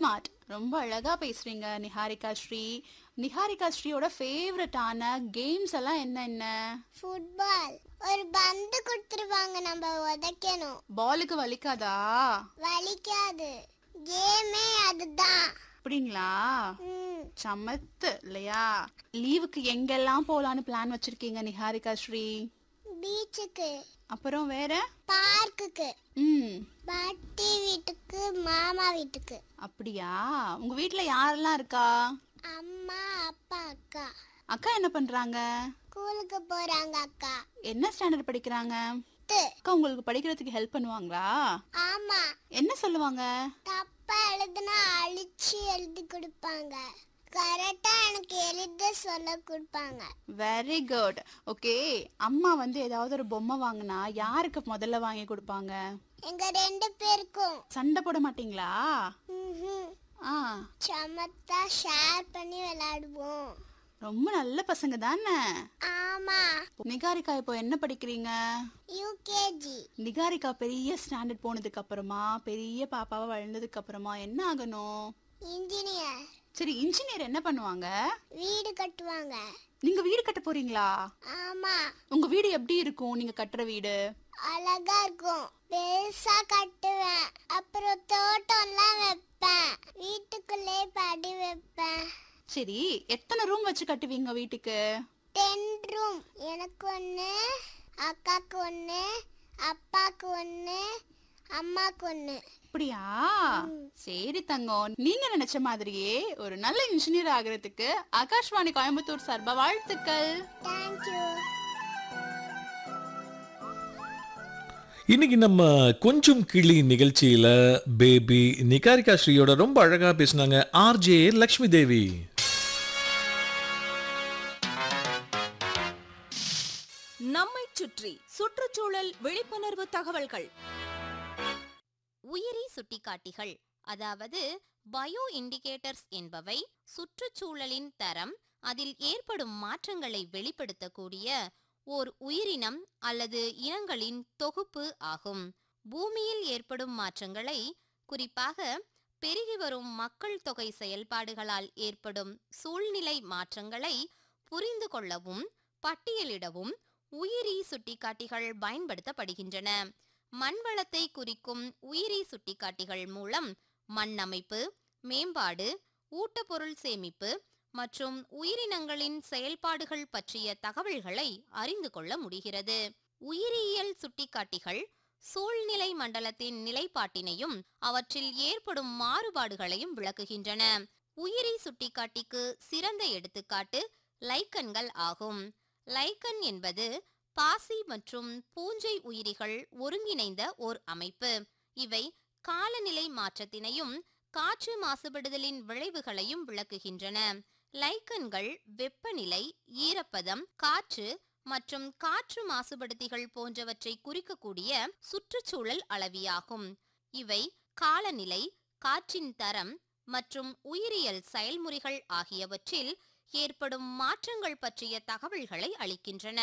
Smart ரொம்ப அழகா பேசுறீங்க நிஹாரிகா ஸ்ரீ நிஹாரிகா ஸ்ரீயோட ஃபேவரட்டான கேம்ஸ் எல்லாம் என்னென்ன ஃபுட்பால் ஒரு பந்து கொடுத்துருவாங்க நம்ம உதைக்கணும் பாலுக்கு வலிக்காதா வலிக்காது கேமே அதுதான் அப்படிங்களா ம், சமத்து இல்லையா லீவுக்கு எங்கெல்லாம் போலான்னு பிளான் வச்சிருக்கீங்க நிஹாரிகா ஸ்ரீ பீச்சுக்கு அப்புறம் வேற பார்க்குக்கு ம் பாட்டி வீட்டுக்கு மாமா வீட்டுக்கு அப்படியா உங்க வீட்ல யாரெல்லாம் இருக்கா அம்மா அப்பா அக்கா அக்கா என்ன பண்றாங்க ஸ்கூலுக்கு போறாங்க அக்கா என்ன ஸ்டாண்டர்ட் படிக்கிறாங்க து. அக்கா உங்களுக்கு படிக்கிறதுக்கு ஹெல்ப் பண்ணுவாங்களா ஆமா என்ன சொல்லுவாங்க தப்பா எழுதுனா அழிச்சு எழுதி கொடுப்பாங்க கரெக்டா எனக்கு எழுத சொல்ல கொடுப்பாங்க வெரி குட் ஓகே அம்மா வந்து ஏதாவது ஒரு பொம்மை வாங்கினா யாருக்கு முதல்ல வாங்கி கொடுப்பாங்க எங்க ரெண்டு பேருக்கும் சண்டை போட மாட்டீங்களா ம்ஹும். ஆ சமத்தா ஷேர் பண்ணி விளையாடுவோம் ரொம்ப நல்ல பசங்க தானே ஆமா நிகாரிகா இப்போ என்ன படிக்கிறீங்க யூகேஜி நிகாரிகா பெரிய ஸ்டாண்டர்ட் போனதுக்கு அப்புறமா பெரிய பாப்பாவா வளர்ந்ததுக்கு அப்புறமா என்ன ஆகணும் இன்ஜினியர் சரி இன்ஜினியர் என்ன பண்ணுவாங்க வீடு கட்டுவாங்க நீங்க வீடு கட்ட போறீங்களா ஆமா உங்க வீடு எப்படி இருக்கும் நீங்க கட்டுற வீடு அழகா இருக்கும் பெருசா கட்டுவேன் அப்புறம் தோட்டம்லாம் வைப்பேன் வீட்டுக்குள்ளே படி வைப்பேன் சரி எத்தனை ரூம் வச்சு கட்டுவீங்க வீட்டுக்கு டென் ரூம் எனக்கு ஒன்று அக்காக்கு ஒன்று அப்பாக்கு ஒன்று அம்மாக்கு ஒன்று அப்படியா சரி தங்கம் நீங்க நினைச்ச மாதிரியே ஒரு நல்ல இன்ஜினியர் ஆகுறதுக்கு ஆகாஷ்வாணி கோயம்புத்தூர் சார்பா வாழ்த்துக்கள் தேங்க்யூ இன்னைக்கு நம்ம கொஞ்சம் கிளி நிகழ்ச்சியில பேபி நிகாரிகா ஸ்ரீயோட ரொம்ப அழகா பேசினாங்க ஆர்ஜே லக்ஷ்மி தேவி நம்மைச் சுற்றி சுற்றுச்சூழல் விழிப்புணர்வு தகவல்கள் உயிரி சுட்டிக்காட்டிகள் அதாவது பயோ இண்டிகேட்டர்ஸ் என்பவை சுற்றுச்சூழலின் தரம் அதில் ஏற்படும் மாற்றங்களை வெளிப்படுத்தக்கூடிய ஓர் உயிரினம் அல்லது இனங்களின் தொகுப்பு ஆகும் பூமியில் ஏற்படும் மாற்றங்களை குறிப்பாக பெருகி வரும் மக்கள் தொகை செயல்பாடுகளால் ஏற்படும் சூழ்நிலை மாற்றங்களை புரிந்து கொள்ளவும் பட்டியலிடவும் உயிரி சுட்டிக்காட்டிகள் பயன்படுத்தப்படுகின்றன மண்வளத்தை குறிக்கும் உயிரி சுட்டிக்காட்டிகள் மூலம் மண் அமைப்பு மேம்பாடு ஊட்டப்பொருள் சேமிப்பு மற்றும் உயிரினங்களின் செயல்பாடுகள் பற்றிய தகவல்களை அறிந்து கொள்ள முடிகிறது உயிரியல் சுட்டிக்காட்டிகள் சூழ்நிலை மண்டலத்தின் நிலைப்பாட்டினையும் அவற்றில் ஏற்படும் மாறுபாடுகளையும் விளக்குகின்றன உயிரி சுட்டிக்காட்டிக்கு சிறந்த எடுத்துக்காட்டு லைக்கன்கள் ஆகும் லைக்கன் என்பது பாசி மற்றும் பூஞ்சை உயிரிகள் ஒருங்கிணைந்த ஓர் அமைப்பு இவை காலநிலை மாற்றத்தினையும் காற்று மாசுபடுதலின் விளைவுகளையும் விளக்குகின்றன லைக்கன்கள் வெப்பநிலை ஈரப்பதம் காற்று மற்றும் காற்று மாசுபடுத்திகள் போன்றவற்றை குறிக்கக்கூடிய சுற்றுச்சூழல் அளவியாகும் இவை காலநிலை காற்றின் தரம் மற்றும் உயிரியல் செயல்முறைகள் ஆகியவற்றில் ஏற்படும் மாற்றங்கள் பற்றிய தகவல்களை அளிக்கின்றன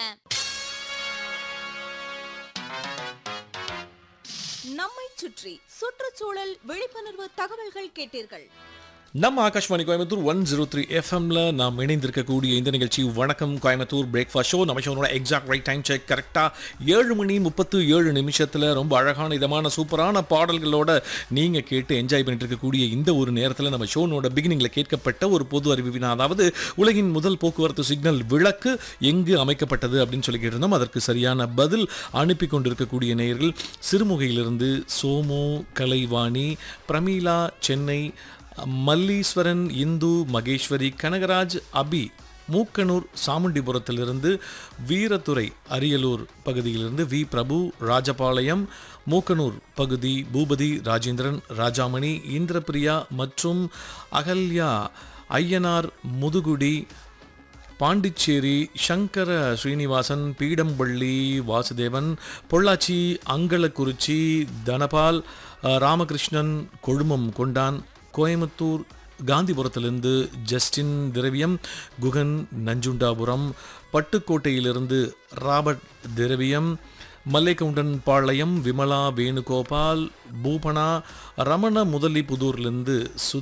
நம்மைச் சுற்றி சுற்றுச்சூழல் விழிப்புணர்வு தகவல்கள் கேட்டீர்கள் நம்ம Akashvani Coimbatore one zero three எஃப்எம்ல நாம் இணைந்திருக்கக்கூடிய இந்த நிகழ்ச்சி வணக்கம் கோயம்புத்தூர் பிரேக்ஃபாஸ்ட் ஷோ நம்ம ஷோனோட எக்ஸாக்ட் ரைட் டைம் செக் கரெக்டாக ஏழு மணி முப்பத்து ஏழு நிமிஷத்தில் ரொம்ப அழகான இதமான சூப்பரான பாடல்களோட நீங்கள் கேட்டு என்ஜாய் பண்ணிட்டு இருக்கக்கூடிய இந்த ஒரு நேரத்தில் நம்ம ஷோனோட பிகினிங்கில் கேட்கப்பட்ட ஒரு பொது அறிவிப்பினா அதாவது உலகின் முதல் போக்குவரத்து சிக்னல் விளக்கு எங்கு அமைக்கப்பட்டது அப்படின்னு சொல்லி கேட்டிருந்தோம் அதற்கு சரியான பதில் அனுப்பி கொண்டிருக்கக்கூடிய நேயர்கள் சிறுமுகையிலிருந்து சோமு கலைவாணி பிரமீளா சென்னை மல்லீஸ்வரன் இந்து மகேஸ்வரி கனகராஜ் அபி மூக்கனூர் சாமுண்டிபுரத்திலிருந்து வீரத்துறை அரியலூர் பகுதியிலிருந்து வி பிரபு ராஜபாளையம் மூக்கனூர் பகுதி பூபதி ராஜேந்திரன் ராஜாமணி இந்திரபிரியா மற்றும் அகல்யா ஐயனார் முதுகுடி பாண்டிச்சேரி சங்கர ஸ்ரீனிவாசன் பீடம்பள்ளி வாசுதேவன் பொள்ளாச்சி அங்களக்குறிச்சி தனபால் அஹ், ராமகிருஷ்ணன் கொழுமம் கொண்டான் கோயம்புத்தூர் காந்திபுரத்திலிருந்து ஜஸ்டின் திரவியம் குகன் நஞ்சுண்டாபுரம் பட்டுக்கோட்டையிலிருந்து ராபர்ட் திரவியம் மல்லைக்கவுண்டன் பாளையம் விமலா வேணுகோபால் பூபனா ரமண முதலிபுதூர்லேருந்து